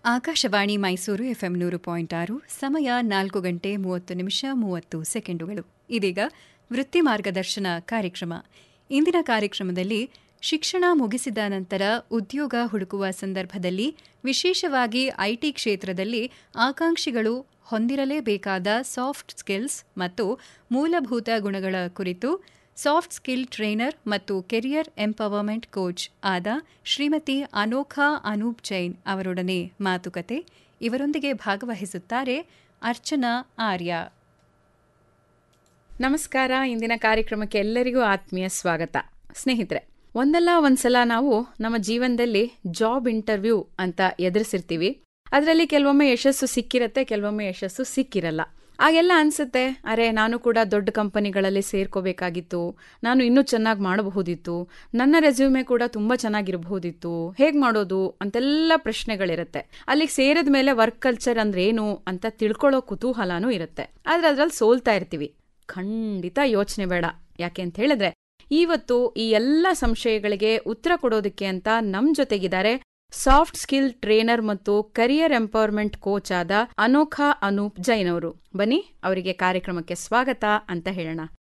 Akashvani Mysuru FM ನೂರು point ಆರು ಸಮಯ ನಾಲ್ಕು ಗಂಟೆ ಮೂವತ್ತು ನಿಮಿಷ ಮೂವತ್ತು ಸೆಕೆಂಡುಗಳು ಇದೀಗ ವೃತ್ತಿ ಮಾರ್ಗದರ್ಶನ ಕಾರ್ಯಕ್ರಮ ಇಂದಿನ ಕಾರ್ಯಕ್ರಮದಲ್ಲಿ ಶಿಕ್ಷಣ ಮುಗಿಸಿದ ನಂತರ ಉದ್ಯೋಗ ಹುಡುಕುವ ಸಂದರ್ಭದಲ್ಲಿ ವಿಶೇಷವಾಗಿ ಐಟಿ ಕ್ಷೇತ್ರದಲ್ಲಿ ಆಕಾಂಕ್ಷಿಗಳು ಹೊಂದಿರಲೇಬೇಕಾದ ಸಾಫ್ಟ್ ಸ್ಕಿಲ್ಸ್ ಮತ್ತು ಮೂಲಭೂತ ಗುಣಗಳ ಕುರಿತು ಸಾಫ್ಟ್ ಸ್ಕಿಲ್ ಟ್ರೈನರ್ ಮತ್ತು ಕೆರಿಯರ್ ಎಂಪವರ್ಮೆಂಟ್ ಕೋಚ್ ಆದ ಶ್ರೀಮತಿ ಅನೋಖಾ ಅನೂಪ್ ಜೈನ್ ಅವರೊಡನೆ ಮಾತುಕತೆ ಇವರೊಂದಿಗೆ ಭಾಗವಹಿಸುತ್ತಾರೆ ಅರ್ಚನಾ ಆರ್ಯ ನಮಸ್ಕಾರ ಇಂದಿನ ಕಾರ್ಯಕ್ರಮಕ್ಕೆ ಎಲ್ಲರಿಗೂ ಆತ್ಮೀಯ ಸ್ವಾಗತ ಸ್ನೇಹಿತರೆ ಒಂದಲ್ಲ ಒಂದ್ಸಲ ನಾವು ನಮ್ಮ ಜೀವನದಲ್ಲಿ ಜಾಬ್ ಇಂಟರ್ವ್ಯೂ ಅಂತ ಎದುರಿಸಿರ್ತೀವಿ ಅದರಲ್ಲಿ ಕೆಲವೊಮ್ಮೆ ಯಶಸ್ಸು ಸಿಕ್ಕಿರತ್ತೆ ಕೆಲವೊಮ್ಮೆ ಯಶಸ್ಸು ಸಿಕ್ಕಿರಲ್ಲ ಆಗೆಲ್ಲ ಅನ್ಸುತ್ತೆ ಅರೆ ನಾನು ಕೂಡ ದೊಡ್ಡ ಕಂಪನಿಗಳಲ್ಲಿ ಸೇರ್ಕೋಬೇಕಾಗಿತ್ತು ನಾನು ಇನ್ನೂ ಚೆನ್ನಾಗಿ ಮಾಡಬಹುದಿತ್ತು ನನ್ನ ರೆಸ್ಯೂಮೆ ಕೂಡ ತುಂಬ ಚೆನ್ನಾಗಿರಬಹುದಿತ್ತು ಹೇಗೆ ಮಾಡೋದು ಅಂತೆಲ್ಲ ಪ್ರಶ್ನೆಗಳಿರುತ್ತೆ ಅಲ್ಲಿಗೆ ಸೇರಿದ ಮೇಲೆ ವರ್ಕ್ ಕಲ್ಚರ್ ಅಂದ್ರೆ ಏನು ಅಂತ ತಿಳ್ಕೊಳ್ಳೋ ಕುತೂಹಲನೂ ಇರುತ್ತೆ ಆದ್ರೆ ಅದ್ರಲ್ಲಿ ಸೋಲ್ತಾ ಇರ್ತೀವಿ ಖಂಡಿತ ಯೋಚನೆ ಬೇಡ ಯಾಕೆ ಅಂತ ಹೇಳಿದ್ರೆ ಇವತ್ತು ಈ ಎಲ್ಲ ಸಂಶಯಗಳಿಗೆ ಉತ್ತರ ಕೊಡೋದಕ್ಕೆ ಅಂತ ನಮ್ ಜೊತೆಗಿದ್ದಾರೆ ಸಾಫ್ಟ್ ಸ್ಕಿಲ್ ಟ್ರೇನರ್ ಮತ್ತು ಕರಿಯರ್ ಎಂಪವರ್ಮೆಂಟ್ ಕೋಚ್ ಆದ ಅನೋಖಾ ಅನೂಪ್ ಜೈನ್ ಅವರು ಬನ್ನಿ ಅವರಿಗೆ ಕಾರ್ಯಕ್ರಮಕ್ಕೆ ಸ್ವಾಗತ ಅಂತ ಹೇಳೋಣ